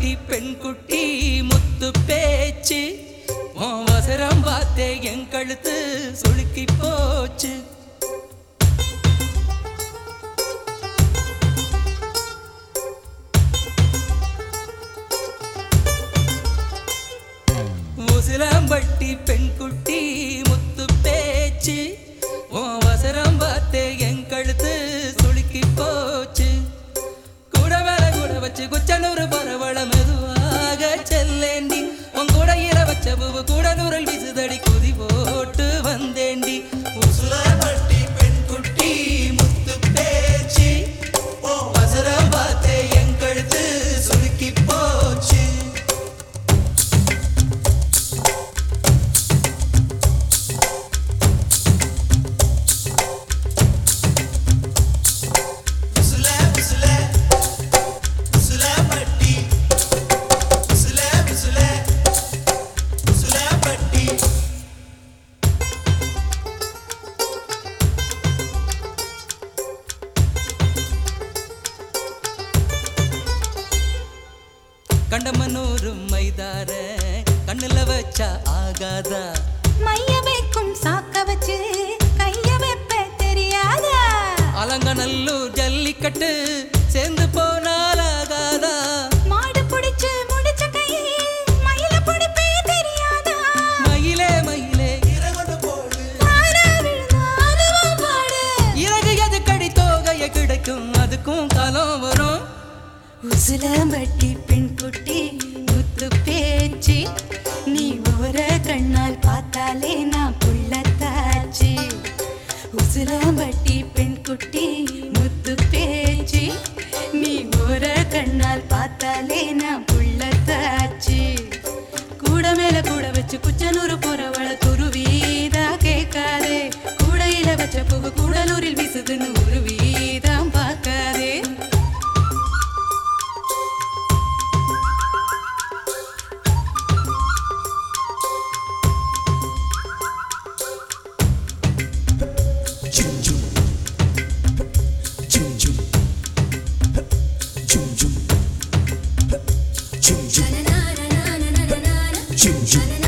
உசிலம்பட்டி பெண் குட்டி முத்து பேச்சு உன் வசரம் பார்த்தே என் கழுத்து சுளுக்கி போச்சு உசிலம்பட்டி பெண் குட்டி முத்து பேச்சு உன் வசரம் பார்த்தே என் கழுத்து சுளுக்கி போச்சு கூட மேல கூட வச்சு குச்சனூர் பரவள மெதுவாக செல்லேண்டி உன் கூட இர வச்ச பூவு கூட நூறல் விசுதடி குதி போட்டு வந்தேண்டி உசுலம்பட்டி பெண் குட்டி முத்து பேச்சு உன் வசரம் பார்த்தே என் கழுத்து சுளுக்கி போச்சு உசுல உசுல உசுல பட்டி உசுல உசுல உசுல பட்டி கண்டமனூரு மைதார கண்ணுல வச்சா ஆகாதா மைய வைக்கும் சாக்க வச்சு கைய வைப்ப தெரியாதா அலங்கநல்லூர் ஜல்லிக்கட்டு சேர்ந்து போனால் ஆகாதா மாடு புடிச்சு முடிச்ச கை மயில புடிப்பே தெரியாதா மயிலே மயிலே இறகொண்டு போடு தாரா விழுந்தா அதுவும் பாடு இறகு எது கடி தோகைய கிடைக்கும் அதுக்கும் காலம் வரும் உசிலம்பட்டி பெண் குட்டி முத்து பேச்சு நீ ஓர கண்ணால் பார்த்தாலே நான் புள்ளத்தாச்சு உசிலம்பட்டி பெண் குட்டி முத்து பேச்சு நீ ஓர கண்ணால் பார்த்தாலே நான் புள்ளத்தாச்சு கூட மேல கூட வச்சு குச்சனூர் போறவள துருவீதா கேட்காதே கூடையில வச்ச புகு கூடலூரில் வீசுதுன்னு ஒரு வீதம் பார்க்காதே Chum chum.